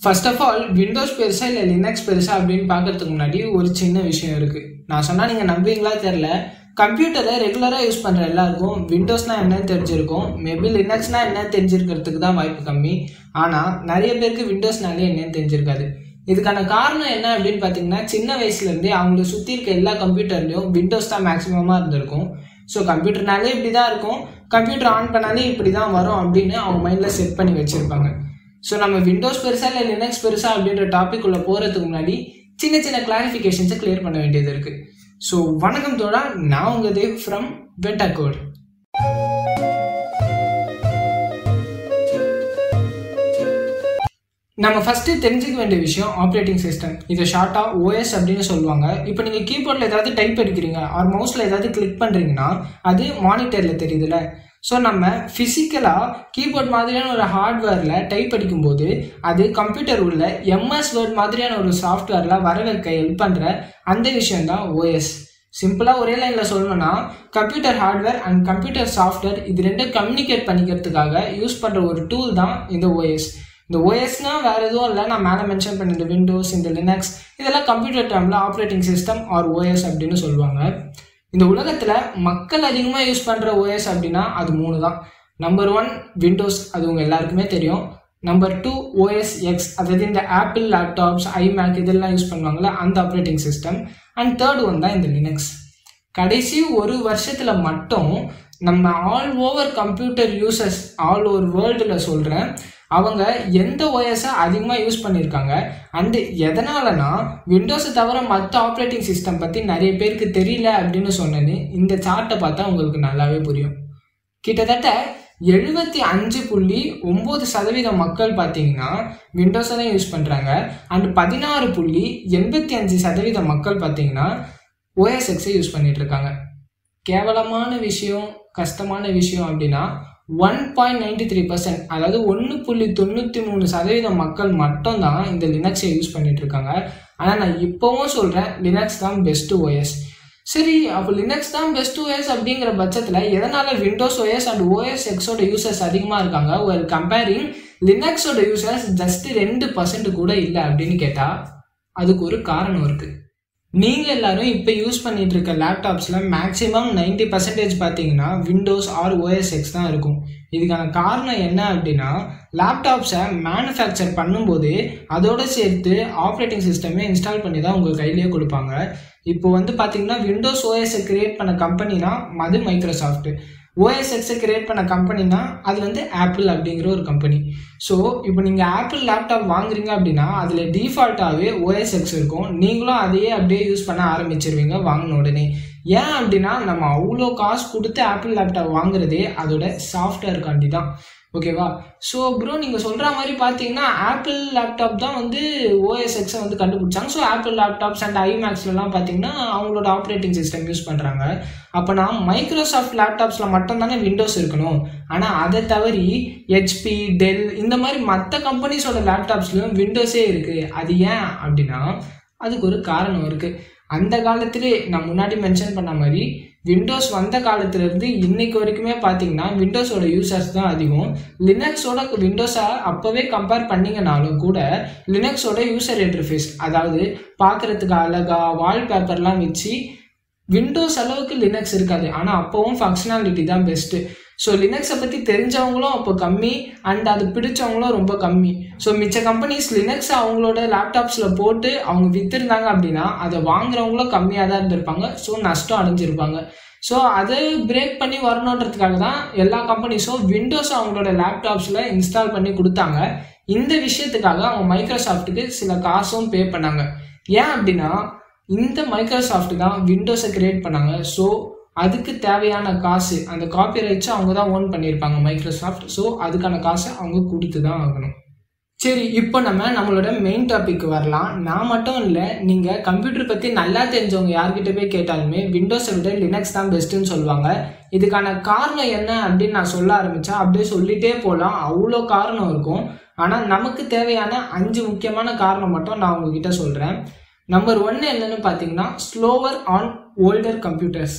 first of all Windows பெருசா இல்லை Linux பெருசா அப்படின்னு பார்க்கறதுக்கு முன்னாடி ஒரு சின்ன விஷயம் இருக்கு நான் சொன்னா நீங்க நம்புவீங்களா தெரியல கம்ப்யூட்டரை ரெகுலராக யூஸ் பண்ணுற எல்லாருக்கும் விண்டோஸ்னா என்னன்னு தெரிஞ்சிருக்கும் மேபி லினக்ஸ்னா என்னன்னு தெரிஞ்சிருக்கிறதுக்கு தான் வாய்ப்பு கம்மி ஆனால் நிறைய பேருக்கு விண்டோஸ்னாலே என்னன்னு தெரிஞ்சிருக்காது இதுக்கான காரணம் என்ன அப்படின்னு பார்த்தீங்கன்னா சின்ன வயசுலேருந்தே அவங்கள சுற்றி இருக்க எல்லா கம்ப்யூட்டர்லையும் விண்டோஸ் தான் மேக்ஸிமமாக இருந்திருக்கும் ஸோ கம்ப்யூட்டர்னாலே இப்படி தான் இருக்கும் கம்ப்யூட்டர் ஆன் பண்ணாலே இப்படி தான் வரும் அப்படின்னு அவங்க மைண்டில் செட் பண்ணி வச்சுருப்பாங்க ஸோ நம்ம விண்டோஸ் பெருசா இல்லை லினக்ஸ் பெருசா அப்படின்ற டாபிக் உள்ள போகிறதுக்கு முன்னாடி சின்ன சின்ன கிளாரிஃபிகேஷன்ஸை கிளியர் பண்ண வேண்டியது இருக்கு ஸோ வணக்கம் தோழா நான் உங்கள் தேவ் ஃப்ரம் வெட்டா கோட் நம்ம ஃபர்ஸ்ட் தெரிஞ்சுக்க வேண்டிய விஷயம் ஆப்ரேட்டிங் சிஸ்டம் இதை ஷார்ட்டா ஓஎஸ் அப்படின்னு சொல்லுவாங்க இப்போ நீங்க கீபோர்டில் ஏதாவது டைப் அடிக்கிறீங்க ஆர் மவுஸ்ல ஏதாவது கிளிக் பண்றீங்கன்னா அது மானிட்டர்ல தெரியுதுல்ல ஸோ நம்ம ஃபிசிக்கலாக கீபோர்ட் மாதிரியான ஒரு ஹார்ட்வேரில் டைப் அடிக்கும்போது அது கம்ப்யூட்டர் உள்ள எம்எஸ் வேர்ட் மாதிரியான ஒரு சாஃப்ட்வேரில் வர வைக்க ஹெல்ப் பண்ணுற அந்த விஷயம் தான் ஓஎஸ் சிம்பிளாக ஒரே லைனில் சொல்லணும்னா computer hardware and computer software இது ரெண்டும் கம்யூனிகேட் பண்ணிக்கிறதுக்காக யூஸ் பண்ணுற ஒரு டூல் தான் இந்த ஓஎஸ் இந்த ஓஎஸ்னா வேற எதுவும் இல்லை நான் மேலே மென்ஷன் பண்ண இந்த விண்டோஸ் இந்த லினக்ஸ் இதெல்லாம் கம்ப்யூட்டர் டேர்மில் ஆப்ரேட்டிங் சிஸ்டம் ஆர் ஓஎஸ் அப்படின்னு சொல்லுவாங்க இந்த உலகத்தில் மக்கள் அதிகமாக யூஸ் பண்ணுற ஓஎஸ் அப்படின்னா அது மூணு தான் நம்பர் ஒன் விண்டோஸ் அது உங்கள் எல்லாருக்குமே தெரியும் நம்பர் டூ ஓஎஸ் எக்ஸ் அதாவது இந்த ஆப்பிள் லேப்டாப்ஸ் ஐமேக் இதெல்லாம் யூஸ் பண்ணுவாங்கள்ல அந்த operating system and third one தான் இந்த லினக்ஸ் கடைசி ஒரு வருஷத்தில் மட்டும் நம்ம all over computer users all over வேர்ல்டில் சொல்கிறேன் அவங்க எந்த ஓஎஸை அதிகமாக யூஸ் பண்ணியிருக்காங்க அண்டு எதனாலனா விண்டோஸை தவிர மற்ற ஆப்ரேட்டிங் சிஸ்டம் பற்றி நிறைய பேருக்கு தெரியல அப்படின்னு சொன்னது இந்த சார்ட்டை பார்த்தா உங்களுக்கு நல்லாவே புரியும் கிட்டத்தட்ட எழுபத்தி அஞ்சு புள்ளி ஒம்பது சதவீத மக்கள் பார்த்தீங்கன்னா விண்டோஸை தான் யூஸ் பண்ணுறாங்க அண்ட் பதினாறு புள்ளி எண்பத்தி அஞ்சு சதவீத மக்கள் பார்த்தீங்கன்னா ஓஎஸ்எக்ஸை யூஸ் பண்ணிட்டு இருக்காங்க கேவலமான விஷயம் கஷ்டமான விஷயம் அப்படின்னா one point ninety three percent அதாவது ஒன்று புள்ளி தொண்ணூற்றி மூணு சதவீதம் மக்கள் மட்டும்தான் இந்த லினக்ஸை யூஸ் பண்ணிட்டு இருக்காங்க ஆனால் நான் இப்போவும் சொல்கிறேன் லினக்ஸ் தான் பெஸ்ட் ஓஎஸ் சரி அப்போ லினக்ஸ் தான் பெஸ்ட் ஓஎஸ் அப்படிங்கிற பட்சத்தில் எதனால விண்டோஸ் ஓஎஸ் அண்ட் ஓஎஸ் எக்ஸோட யூசர்ஸ் அதிகமாக இருக்காங்க ஒரு கம்பேரிங் லினக்ஸோட யூசர்ஸ் ஜஸ்ட் ரெண்டு பர்சன்ட் கூட இல்லை அப்படின்னு கேட்டால் அதுக்கு ஒரு காரணம் இருக்குது நீங்கள் எல்லாரும் இப்போ யூஸ் பண்ணிட்டு இருக்க லேப்டாப்ஸில் மேக்ஸிமம் நைன்டி பர்சன்டேஜ் பார்த்தீங்கன்னா விண்டோஸ் ஆர் ஓஎஸ் எக்ஸ் தான் இருக்கும் இதுக்கான காரணம் என்ன அப்படின்னா லேப்டாப்ஸை மேனுஃபேக்சர் பண்ணும்போது அதோட சேர்த்து ஆப்ரேட்டிங் சிஸ்டமே இன்ஸ்டால் பண்ணி தான் உங்கள் கையிலேயே கொடுப்பாங்க இப்போ வந்து பார்த்தீங்கன்னா விண்டோஸ் ஓஎஸை கிரியேட் பண்ண கம்பெனினா அது மைக்ரோசாஃப்ட் ஓஎஸ்எக்ஸை கிரியேட் பண்ண கம்பெனினா அது வந்து ஆப்பிள் அப்படிங்கிற ஒரு கம்பெனி ஸோ இப்போ நீங்கள் ஆப்பிள் லேப்டாப் வாங்குறீங்க அப்படின்னா அதில் டிஃபால்ட்டாகவே ஓஎஸ்எக்ஸ் இருக்கும் நீங்களும் அதையே அப்படியே யூஸ் பண்ண ஆரம்பிச்சிருவீங்க வாங்கின உடனே ஏன் அப்படின்னா நம்ம அவ்வளோ காசு கொடுத்து ஆப்பிள் லேப்டாப் வாங்குறதே அதோட சாஃப்ட்வேர் காண்டி தான் ஓகேவா ஸோ ப்ரோ நீங்கள் சொல்கிற மாதிரி பார்த்தீங்கன்னா ஆப்பிள் லேப்டாப் தான் வந்து ஓஎஸ்எக்ஸை வந்து கண்டுபிடிச்சாங்க ஸோ ஆப்பிள் லேப்டாப்ஸ் அண்ட் ஐமேக்ஸ்லாம் பார்த்தீங்கன்னா அவங்களோட ஆப்ரேட்டிங் சிஸ்டம் யூஸ் பண்ணுறாங்க அப்போ நான் மைக்ரோசாஃப்ட் லேப்டாப்ஸில் மட்டும் தானே விண்டோஸ் இருக்கணும் ஆனால் அதை தவறி ஹெச்பி டெல் இந்த மாதிரி மற்ற கம்பெனிஸோட லேப்டாப்ஸ்லையும் விண்டோஸே இருக்குது அது ஏன் அப்படின்னா அதுக்கு ஒரு காரணம் இருக்குது அந்த காலத்திலே நான் முன்னாடி மென்ஷன் பண்ண மாதிரி விண்டோஸ் வந்த காலத்துலேருந்து இன்னைக்கு வரைக்குமே பார்த்தீங்கன்னா விண்டோஸோட யூசர்ஸ் தான் அதிகம் லினக்ஸோட விண்டோஸை அப்போவே கம்பேர் பண்ணிங்கனாலும் கூட லினக்ஸோட யூசர் இன்டர்ஃபேஸ் அதாவது பார்க்குறதுக்கு அழகாக வால்பேப்பர்லாம் வச்சு விண்டோஸ் அளவுக்கு லினக்ஸ் இருக்காது ஆனால் அப்போவும் ஃபங்க்ஷனாலிட்டி தான் பெஸ்ட்டு ஸோ லினக்ஸை பற்றி தெரிஞ்சவங்களும் அப்போ கம்மி அண்ட் அது பிடிச்சவங்களும் ரொம்ப கம்மி ஸோ மிச்ச கம்பெனிஸ் லினக்ஸ் அவங்களோட லேப்டாப்ஸில் போட்டு அவங்க விற்றுருந்தாங்க அப்படின்னா அதை வாங்குறவங்களும் கம்மியாக தான் இருந்திருப்பாங்க ஸோ நஷ்டம் அடைஞ்சிருப்பாங்க ஸோ அதை பிரேக் பண்ணி வரணுன்றதுக்காக தான் எல்லா கம்பெனிஸும் விண்டோஸ் அவங்களோட லேப்டாப்ஸில் இன்ஸ்டால் பண்ணி கொடுத்தாங்க இந்த விஷயத்துக்காக அவங்க மைக்ரோசாஃப்ட்டுக்கு சில காசும் பே பண்ணாங்க ஏன் அப்படின்னா இந்த மைக்ரோசாஃப்ட் தான் விண்டோஸை கிரியேட் பண்ணாங்க ஸோ அதுக்கு தேவையான காசு அந்த காப்பி ரைட்ஸை அவங்க தான் ஓன் பண்ணியிருப்பாங்க மைக்ரோசாஃப்ட் ஸோ அதுக்கான காசை அவங்க கொடுத்து தான் ஆகணும் சரி இப்போ நம்ம நம்மளோட மெயின் டாபிக் வரலாம் நான் மட்டும் இல்லை நீங்கள் கம்ப்யூட்டர் பற்றி நல்லா தெரிஞ்சவங்க யார்கிட்ட போய் கேட்டாலுமே விண்டோஸை விட லினக்ஸ் தான் பெஸ்ட்டுன்னு சொல்லுவாங்க இதுக்கான காரணம் என்ன அப்படின்னு நான் சொல்ல ஆரம்பித்தா அப்படியே சொல்லிட்டே போகலாம் அவ்வளோ காரணம் இருக்கும் ஆனால் நமக்கு தேவையான அஞ்சு முக்கியமான காரணம் மட்டும் நான் உங்ககிட்ட சொல்கிறேன் நம்பர் ஒன்று என்னன்னு பார்த்தீங்கன்னா ஸ்லோவர் ஆன் ஓல்டர் கம்ப்யூட்டர்ஸ்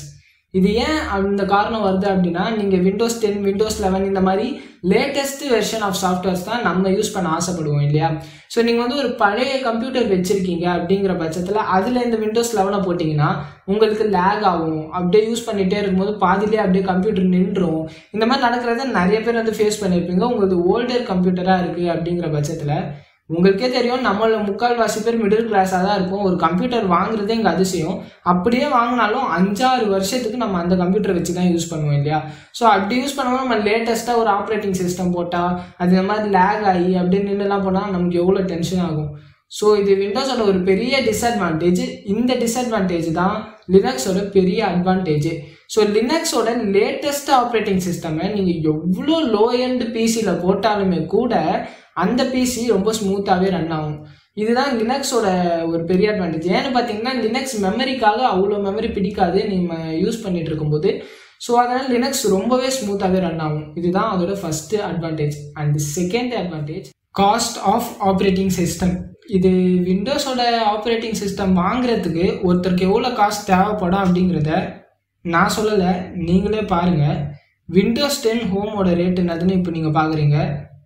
இது ஏன் அந்த காரணம் வருது அப்படின்னா நீங்கள் விண்டோஸ் டென் விண்டோஸ் லெவன் இந்த மாதிரி லேட்டஸ்ட் வெர்ஷன் ஆஃப் சாஃப்ட்வேர்ஸ் தான் நம்ம யூஸ் பண்ண ஆசைப்படுவோம் இல்லையா ஸோ நீங்கள் வந்து ஒரு பழைய கம்ப்யூட்டர் வச்சுருக்கீங்க அப்படிங்கிற பட்சத்தில் அதில் இந்த விண்டோஸ் லெவனை போட்டிங்கன்னா உங்களுக்கு லேக் ஆகும் அப்படியே யூஸ் பண்ணிகிட்டே இருக்கும்போது பாதியிலே அப்படியே கம்ப்யூட்டர் நின்றும் இந்த மாதிரி நடக்கிறத நிறைய பேர் வந்து ஃபேஸ் பண்ணியிருப்பீங்க உங்களுக்கு ஓல்டர் கம்ப்யூட்டராக இருக்குது அப்படிங்கிற பட்சத்தில் உங்களுக்கே தெரியும் நம்மள முக்கால்வாசி பேர் மிடில் கிளாஸாக தான் இருக்கும் ஒரு கம்ப்யூட்டர் வாங்குறதே எங்கள் அதிசயம் அப்படியே வாங்கினாலும் அஞ்சாறு வருஷத்துக்கு நம்ம அந்த கம்ப்யூட்டர் வச்சு தான் யூஸ் பண்ணுவோம் இல்லையா ஸோ அப்படி யூஸ் பண்ணும்போது நம்ம லேட்டஸ்ட்டாக ஒரு ஆப்ரேட்டிங் சிஸ்டம் போட்டால் அது இந்த மாதிரி லேக் ஆகி அப்படி நின்றுலாம் போனால் நமக்கு எவ்வளோ டென்ஷன் ஆகும் ஸோ இது விண்டோஸோட ஒரு பெரிய டிஸ்அட்வான்டேஜ் இந்த டிஸ்அட்வான்டேஜ் தான் லினக்ஸோட பெரிய அட்வான்டேஜ் ஸோ லினக்ஸோட லேட்டஸ்ட் ஆப்ரேட்டிங் சிஸ்டமை நீங்கள் எவ்வளோ லோ எண்ட் பிசியில் போட்டாலுமே கூட அந்த பிசி ரொம்ப ஸ்மூத்தாகவே ரன் ஆகும் இதுதான் லினக்ஸோட ஒரு பெரிய அட்வான்டேஜ் ஏன்னு பார்த்தீங்கன்னா லினக்ஸ் மெமரிக்காக அவ்வளோ மெமரி பிடிக்காது நம்ம யூஸ் பண்ணிட்டு இருக்கும்போது ஸோ அதனால் லினக்ஸ் ரொம்பவே ஸ்மூத்தாகவே ரன் ஆகும் இதுதான் அதோட first advantage and second advantage cost of operating system இது விண்டோஸோட ஆப்ரேட்டிங் சிஸ்டம் வாங்குறதுக்கு ஒருத்தருக்கு எவ்வளோ காசு தேவைப்படும் அப்படிங்கிறத நான் சொல்லலை நீங்களே பாருங்கள் விண்டோஸ் டென் ஹோமோட ரேட் என்னதுன்னு இப்போ நீங்கள் பார்க்குறீங்க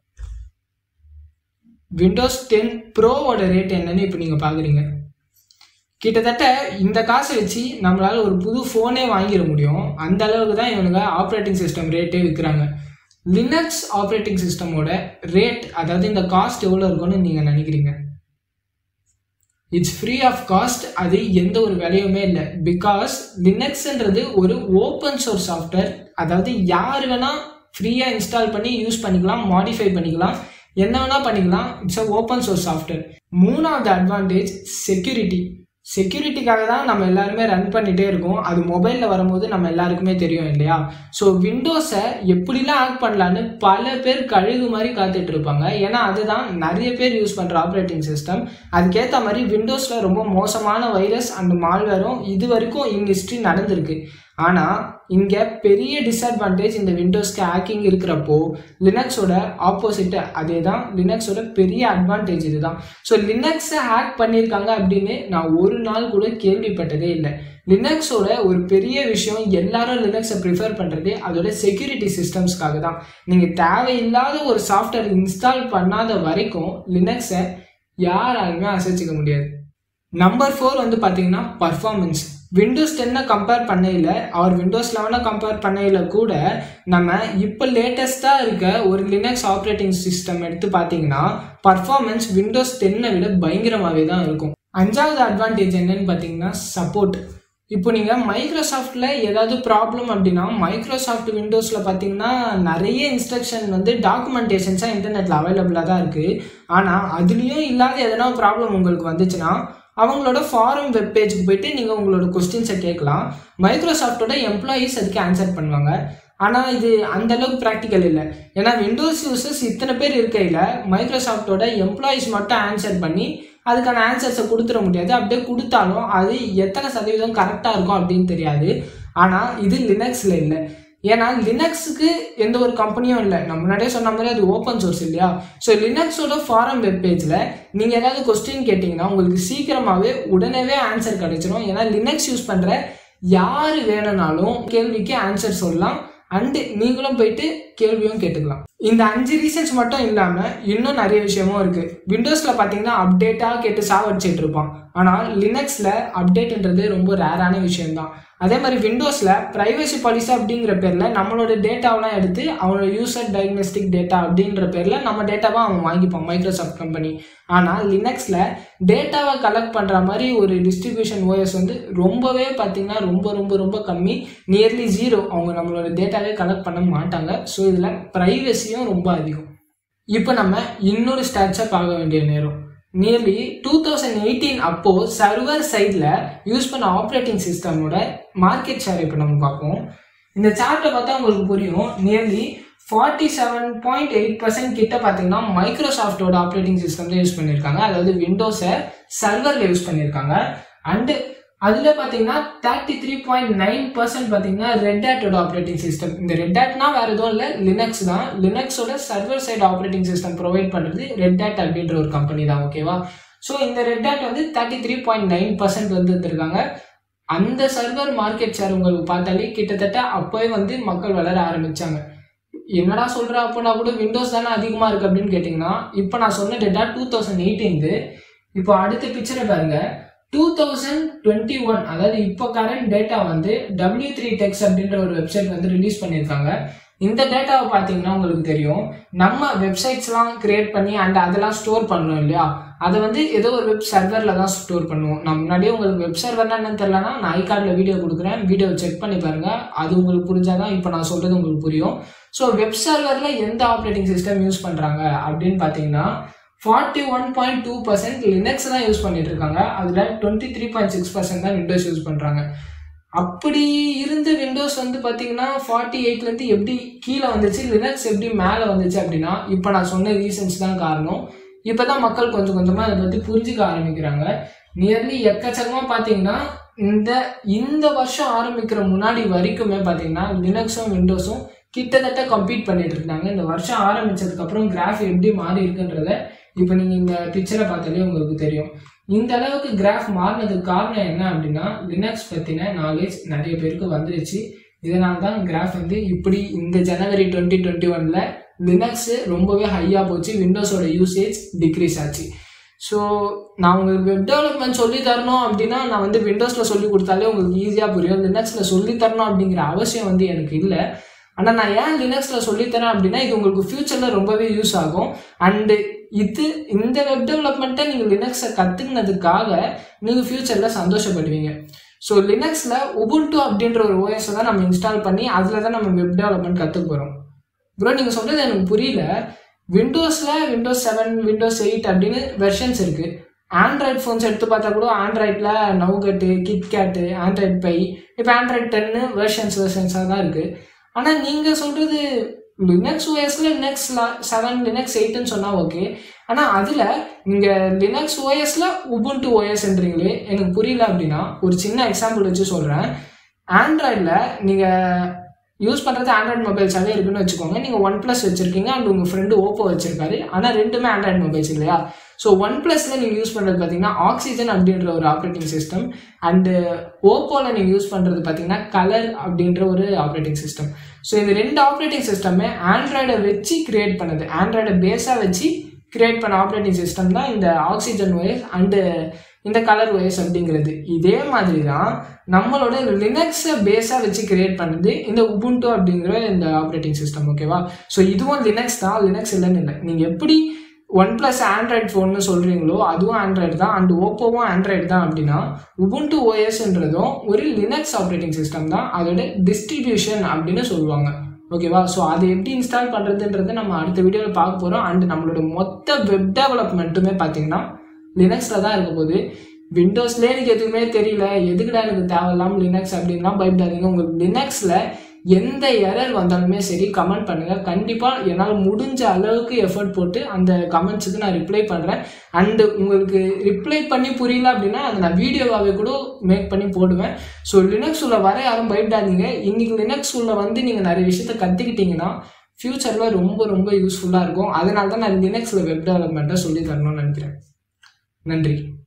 விண்டோஸ் டென் ப்ரோவோட ரேட் என்னன்னு இப்போ நீங்கள் பார்க்குறீங்க கிட்டத்தட்ட இந்த காசை வச்சு நம்மளால் ஒரு புது ஃபோனே வாங்கிட முடியும் அந்த அளவுக்கு தான் இவனுங்க ஆப்ரேட்டிங் சிஸ்டம் ரேட்டே விற்கிறாங்க லினக்ஸ் ஆப்ரேட்டிங் சிஸ்டமோட ரேட் அதாவது இந்த காஸ்ட் எவ்வளோ இருக்கும்னு நீங்கள் நினைக்கிறீங்க இட்ஸ் ஃப்ரீ ஆஃப் காஸ்ட் அது எந்த ஒரு விலையுமே இல்லை பிகாஸ் லினக்ஸ்ன்றது ஒரு ஓப்பன் சோர்ஸ் சாஃப்ட்வேர் அதாவது யார் வேணால் ஃப்ரீயாக இன்ஸ்டால் பண்ணி யூஸ் பண்ணிக்கலாம் மாடிஃபை பண்ணிக்கலாம் என்ன வேணால் பண்ணிக்கலாம் it's a open source software மூணாவது அட்வான்டேஜ் செக்யூரிட்டி செக்யூரிட்டிக்காக தான் நம்ம எல்லாருமே ரன் பண்ணிகிட்டே இருக்கோம் அது மொபைலில் வரும்போது நம்ம எல்லாருக்குமே தெரியும் இல்லையா ஸோ விண்டோஸை எப்படிலாம் ஆக்ட் பண்ணலான்னு பல பேர் கழுகு மாதிரி காத்துட்டு இருப்பாங்க ஏன்னா அதுதான் நிறைய பேர் யூஸ் பண்ணுற ஆப்ரேட்டிங் சிஸ்டம் அதுக்கேற்ற மாதிரி விண்டோஸில் ரொம்ப மோசமான வைரஸ் அண்ட் மால்வேரும் இது வரைக்கும் இன் ஹிஸ்ட்ரி நடந்திருக்கு ஆனால் இங்கே பெரிய டிஸ்அட்வான்டேஜ் இந்த விண்டோஸ்க்கு ஹேக்கிங் இருக்கிறப்போ லினக்ஸோட ஆப்போசிட்டு அதே தான் லினக்ஸோட பெரிய அட்வான்டேஜ் இதுதான் ஸோ லினக்ஸை ஹேக் பண்ணியிருக்காங்க அப்படின்னு நான் ஒரு நாள் கூட கேள்விப்பட்டதே இல்லை லினக்ஸோட ஒரு பெரிய விஷயம் எல்லாரும் லினக்ஸை ப்ரிஃபர் பண்ணுறதே அதோட செக்யூரிட்டி சிஸ்டம்ஸ்க்காக தான் நீங்கள் தேவையில்லாத ஒரு சாஃப்ட்வேர் இன்ஸ்டால் பண்ணாத வரைக்கும் லினக்ஸை யாராலுமே அசைச்சிக்க முடியாது நம்பர் ஃபோர் வந்து பார்த்தீங்கன்னா பர்ஃபார்மன்ஸ் விண்டோஸ் டென்னை கம்பேர் பண்ணையில் அவர் விண்டோஸ் லெவனை கம்பேர் பண்ணையில் கூட நம்ம இப்போ லேட்டஸ்ட்டாக இருக்க ஒரு லினக்ஸ் ஆப்ரேட்டிங் சிஸ்டம் எடுத்து பார்த்தீங்கன்னா பர்ஃபார்மன்ஸ் விண்டோஸ் டென்னை விட பயங்கரமாகவே தான் இருக்கும் அஞ்சாவது அட்வான்டேஜ் என்னன்னு பார்த்தீங்கன்னா சப்போர்ட் இப்போ நீங்கள் மைக்ரோசாஃப்டில் ஏதாவது ப்ராப்ளம் அப்படின்னா மைக்ரோசாஃப்ட் விண்டோஸில் பார்த்தீங்கன்னா நிறைய இன்ஸ்ட்ரக்ஷன் வந்து டாக்குமெண்டேஷன்ஸாக இன்டர்நெட்டில் அவைலபிளாக தான் இருக்குது ஆனால் அதுலேயும் இல்லாத எதனா ப்ராப்ளம் உங்களுக்கு வந்துச்சுன்னா அவங்களோட ஃபாரம் வெப் பேஜுக்கு போயிட்டு நீங்கள் உங்களோட கொஸ்டின்ஸை கேட்கலாம் மைக்ரோசாஃப்டோட எம்ப்ளாயீஸ் அதுக்கு ஆன்சர் பண்ணுவாங்க ஆனால் இது அந்த அளவுக்கு ப்ராக்டிக்கல் இல்லை ஏன்னா விண்டோஸ் யூசர்ஸ் இத்தனை பேர் இருக்கையில் மைக்ரோசாஃப்டோட எம்ப்ளாயீஸ் மட்டும் ஆன்சர் பண்ணி அதுக்கான ஆன்சர்ஸை கொடுத்துட முடியாது அப்படியே கொடுத்தாலும் அது எத்தனை சதவீதம் கரெக்டாக இருக்கும் அப்படின்னு தெரியாது ஆனால் இது லினக்ஸில் இல்லை ஏன்னா லினக்ஸுக்கு எந்த ஒரு கம்பெனியும் இல்லை நம்ம முன்னாடியே சொன்ன மாதிரி அது ஓப்பன் சோர்ஸ் இல்லையா ஸோ லினக்ஸோட ஃபாரம் வெப் பேஜில் நீங்கள் ஏதாவது கொஸ்டின் கேட்டிங்கன்னா உங்களுக்கு சீக்கிரமாகவே உடனேவே ஆன்சர் கிடைச்சிரும் ஏன்னா லினக்ஸ் யூஸ் பண்ணுற யார் வேணும்னாலும் கேள்விக்கு ஆன்சர் சொல்லலாம் அண்டு நீங்களும் போயிட்டு கேள்வியும் கேட்டுக்கலாம் இந்த அஞ்சு ரீசன்ஸ் மட்டும் இல்லாமல் இன்னும் நிறைய விஷயமும் இருக்குது விண்டோஸில் பார்த்தீங்கன்னா அப்டேட்டாக கேட்டு சாவடிச்சிட்டு இருப்பான் ஆனால் லினக்ஸில் அப்டேட்ன்றது ரொம்ப ரேரான விஷயம்தான் அதே மாதிரி விண்டோஸில் ப்ரைவசி பாலிசி அப்படிங்கிற பேரில் நம்மளோட டேட்டாவெலாம் எடுத்து அவனோட யூசர் டயக்னோஸ்டிக் டேட்டா அப்படின்ற பேரில் நம்ம டேட்டாவை அவன் வாங்கிப்பான் மைக்ரோசாஃப்ட் கம்பெனி ஆனால் லினக்ஸில் டேட்டாவை கலெக்ட் பண்ணுற மாதிரி ஒரு டிஸ்ட்ரிபியூஷன் ஓஎஸ் வந்து ரொம்பவே பார்த்திங்கன்னா ரொம்ப ரொம்ப ரொம்ப கம்மி நியர்லி ஜீரோ அவங்க நம்மளோட டேட்டாவே கலெக்ட் பண்ண மாட்டாங்க ஸோ இதில் ப்ரைவசியும் ரொம்ப அதிகம் இப்போ நம்ம இன்னொரு ஸ்டாட்ஸை பார்க்க வேண்டிய நேரம் நியர்லி டூ தௌசண்ட் எயிட்டீன் அப்போது சர்வர் சைடில் யூஸ் பண்ண ஆப்ரேட்டிங் சிஸ்டமோட மார்க்கெட் ஷேர் இப்போ நம்ம பார்ப்போம் இந்த சார்ட்டில் பார்த்தா உங்களுக்கு புரியும் nearly forty seven point eight percent கிட்ட பார்த்தீங்கன்னா மைக்ரோசாஃப்டோட ஆப்ரேட்டிங் சிஸ்டம் யூஸ் பண்ணியிருக்காங்க அதாவது விண்டோஸை சர்வரில் யூஸ் பண்ணியிருக்காங்க அண்டு அதில் பார்த்தீங்கன்னா thirty three point nine percent பார்த்தீங்கன்னா ரெட் ஹேட்டோட ஆப்ரேட்டிங் சிஸ்டம் இந்த ரெட் ஹேட்னா வேறு எதுவும் இல்லை லினக்ஸ் தான் லினக்ஸோட server side operating system provide பண்ணுறது ரெட் ஹேட் அப்படின்ற ஒரு கம்பெனி தான் ஓகேவா ஸோ இந்த ரெட் ஹேட் வந்து thirty three point nine percent வந்து இருந்திருக்காங்க அந்த சர்வர் மார்க்கெட் ஷேர் உங்களுக்கு பார்த்தாலே கிட்டத்தட்ட அப்போவே வந்து மக்கள் வளர ஆரம்பிச்சாங்க என்னடா சொல்ற அப்போனா கூட விண்டோஸ் தானே அதிகமாக இருக்கு அப்படின்னு கேட்டிங்கன்னா இப்போ நான் சொன்ன டேட்டா டூ தௌசண்ட் எயிட்டீன்து இப்போ அடுத்த பிக்சரை பாருங்க டூ தௌசண்ட் டுவெண்ட்டி ஒன் அதாவது இப்போ கரண்ட் டேட்டா வந்து டபிள்யூ த்ரீ டெக்ஸ் அப்படின்ற ஒரு வெப்சைட் வந்து ரிலீஸ் பண்ணியிருக்காங்க இந்த டேட்டாவை பார்த்தீங்கன்னா உங்களுக்கு தெரியும் நம்ம வெப்சைட்ஸ்லாம் கிரியேட் பண்ணி அண்ட் அதெல்லாம் ஸ்டோர் பண்ணணும் இல்லையா அதை வந்து ஏதோ ஒரு வெப் சர்வரில் தான் ஸ்டோர் பண்ணுவோம் நான் முன்னாடியே உங்களுக்கு வெப் சர்வர்னா என்னன்னு தெரியலனா நான் ஐகார்டில் வீடியோ கொடுக்குறேன் வீடியோ செக் பண்ணி பாருங்க அது உங்களுக்கு புரிஞ்சாதான் இப்போ நான் சொல்கிறது உங்களுக்கு புரியும் ஸோ வெப் சர்வரில் எந்த ஆப்ரேட்டிங் சிஸ்டம் யூஸ் பண்ணுறாங்க அப்படின்னு பார்த்தீங்கன்னா forty one point two percent Linux தான் யூஸ் பண்ணிட்டு இருக்காங்க அதில் twenty three point six percent தான் விண்டோஸ் யூஸ் பண்ணுறாங்க அப்படி இருந்த விண்டோஸ் வந்து பார்த்தீங்கன்னா ஃபார்ட்டி எயிட்லேருந்து எப்படி கீழே வந்துச்சு லினக்ஸ் எப்படி மேலே வந்துச்சு அப்படின்னா இப்போ நான் சொன்ன ரீசன்ஸ் தான் காரணம் இப்போ தான் மக்கள் கொஞ்சம் கொஞ்சமாக அதை பற்றி புரிஞ்சுக்க ஆரம்பிக்கிறாங்க நியர்லி எக்கச்சக்கமாக பார்த்தீங்கன்னா இந்த இந்த வருஷம் ஆரம்பிக்கிற முன்னாடி வரைக்குமே பார்த்தீங்கன்னா லினக்ஸும் விண்டோஸும் கிட்டத்தட்ட கம்பீட் பண்ணிட்டு இருந்தாங்க இந்த வருஷம் ஆரம்பிச்சதுக்கப்புறம் கிராஃப் எப்படி மாறி இருக்குன்றத இப்போ நீங்கள் இந்த பிக்சரை பார்த்தாலே உங்களுக்கு தெரியும் இந்த அளவுக்கு கிராஃப் மாறினதுக்கு காரணம் என்ன அப்படின்னா லினக்ஸ் பற்றின நாலேஜ் நிறைய பேருக்கு வந்துருச்சு இதனால தான் கிராஃப் வந்து இப்படி இந்த ஜனவரி டுவெண்ட்டி டுவெண்ட்டி ஒனில் லினக்ஸ் ரொம்பவே ஹையாக போச்சு விண்டோஸோட யூசேஜ் டிக்ரீஸ் ஆச்சு ஸோ நான் உங்களுக்கு வெப் டெவலப்மெண்ட் சொல்லி தரணும் அப்படின்னா நான் வந்து விண்டோஸில் சொல்லி கொடுத்தாலே உங்களுக்கு ஈஸியாக புரியும் லினக்ஸில் சொல்லி தரணும் அப்படிங்கிற அவசியம் வந்து எனக்கு இல்லை ஆனால் நான் ஏன் லினக்ஸில் சொல்லித்தரேன் அப்படின்னா இது உங்களுக்கு ஃப்யூச்சரில் ரொம்பவே யூஸ் ஆகும் அண்டு இது இந்த வெப் டெவலப்மெண்ட்டை நீங்கள் லினக்ஸை கற்றுக்கினதுக்காக நீங்கள் ஃப்யூச்சரில் சந்தோஷப்படுவீங்க ஸோ லினக்ஸில் உபுண்டு அப்படின்ற ஒரு ஓஎஸை தான் நம்ம இன்ஸ்டால் பண்ணி அதில் தான் நம்ம வெப் டெவலப்மெண்ட் கற்றுக்க போகிறோம் ப்ரோ நீங்கள் சொல்கிறது எனக்கு புரியல விண்டோஸில் விண்டோஸ் செவன் விண்டோஸ் எயிட் அப்படின்னு வெர்ஷன்ஸ் இருக்குது ஆண்ட்ராய்ட் ஃபோன்ஸ் எடுத்து பார்த்தா கூட ஆண்ட்ராய்டில் நவுகட்டு கிட்கேட்டு ஆண்ட்ராய்ட் பை இப்போ ஆண்ட்ராய்ட் டென்னு வெர்ஷன்ஸ் வெர்ஷன்ஸாக தான் இருக்குது ஆனால் நீங்கள் சொல்கிறது லினக்ஸ் ஓஎஸ்ல லினக்ஸ் செவன் லினக்ஸ் எயிட்னு சொன்னால் ஓகே ஆனால் அதில் நீங்கள் லினக்ஸ் ஓஎஸ்ல உபுண்டு ஓஎஸ்ன்றீங்களே எனக்கு புரியல அப்படின்னா ஒரு சின்ன எக்ஸாம்பிள் வச்சு சொல்கிறேன் ஆண்ட்ராய்டில் நீங்கள் யூஸ் பண்ணுறது ஆண்ட்ராய்டு மொபைல்ஸாகவே இருக்குன்னு வச்சுக்கோங்க நீங்கள் ஒன் ப்ளஸ் வச்சுருக்கீங்க அண்ட் உங்கள் ஃப்ரெண்டு ஓப்போ வச்சிருக்காரு ஆனால் ரெண்டுமே ஆண்ட்ராய்டு மொபைல்ஸ் இல்லையா ஸோ ஒன் ப்ளஸில் நீங்கள் யூஸ் பண்ணுறது பார்த்தீங்கன்னா ஆக்சிஜன் அப்படின்ற ஒரு ஆப்ரேட்டிங் சிஸ்டம் அண்டு ஓப்போவில் நீங்கள் யூஸ் பண்ணுறது பார்த்தீங்கன்னா கலர் அப்படின்ற ஒரு ஆப்ரேட்டிங் சிஸ்டம் ஸோ இந்த ரெண்டு ஆப்ரேட்டிங் சிஸ்டமே ஆண்ட்ராய்டை வச்சு கிரியேட் பண்ணது ஆண்ட்ராய்டை பேஸாக வச்சு கிரியேட் பண்ண ஆப்ரேட்டிங் சிஸ்டம் தான் இந்த ஆக்சிஜன் ஒயஸ் அண்டு இந்த கலர் ஒயஸ் அப்படிங்கிறது இதே மாதிரி தான் நம்மளோட லினக்ஸை பேஸாக வச்சு கிரியேட் பண்ணது இந்த உபுண்டு அப்படிங்கிற இந்த ஆப்ரேட்டிங் சிஸ்டம் ஓகேவா ஸோ இதுவும் லினக்ஸ் தான் லினக்ஸ் இல்லைன்னு இல்லை நீங்கள் எப்படி ஒன் ப்ளஸ் ஆண்ட்ராய்ட் ஃபோன்னு சொல்கிறீங்களோ அதுவும் ஆண்ட்ராய்டு தான் அண்ட் ஓப்போவும் ஆண்ட்ராய்டு தான் அப்படின்னா உபுண்டு ஓஎஸ்ன்றதும் ஒரு லினக்ஸ் ஆப்ரேட்டிங் சிஸ்டம் தான் அதோட டிஸ்ட்ரிபியூஷன் அப்படின்னு சொல்லுவாங்க ஓகேவா ஸோ அதை எப்படி இன்ஸ்டால் பண்ணுறதுன்றது நம்ம அடுத்த வீடியோவில் பார்க்க போகிறோம் அண்ட் நம்மளோட மொத்த வெப் டெவலப்மெண்ட்டுமே பார்த்தீங்கன்னா லினக்ஸில் தான் இருக்க போகுது விண்டோஸ்லேயே எனக்கு எதுவுமே தெரியல எதுக்குடா எனக்கு தேவையில்லாமல் லினக்ஸ் அப்படின்லாம் பயப்படாதீங்க உங்களுக்கு லினக்ஸில் எந்த எரர் வந்தாலுமே சரி கமெண்ட் பண்ணுங்கள் கண்டிப்பாக என்னால் முடிஞ்ச அளவுக்கு எஃபர்ட் போட்டு அந்த கமெண்ட்ஸுக்கு நான் ரிப்ளை பண்ணுறேன் அண்டு உங்களுக்கு ரிப்ளை பண்ணி புரியல அப்படின்னா அதை நான் வீடியோவாகவே கூட மேக் பண்ணி போடுவேன் ஸோ லினக்ஸ் உள்ள வர யாரும் பயப்படாதீங்க இன்றைக்கி லினக்ஸ் உள்ள வந்து நீங்கள் நிறைய விஷயத்த கற்றுக்கிட்டீங்கன்னா ஃப்யூச்சரில் ரொம்ப ரொம்ப யூஸ்ஃபுல்லாக இருக்கும் அதனால தான் நான் லினக்ஸில் வெப் டெவலப்மெண்ட்டை சொல்லி தரணும்னு நினைக்கிறேன் நன்றி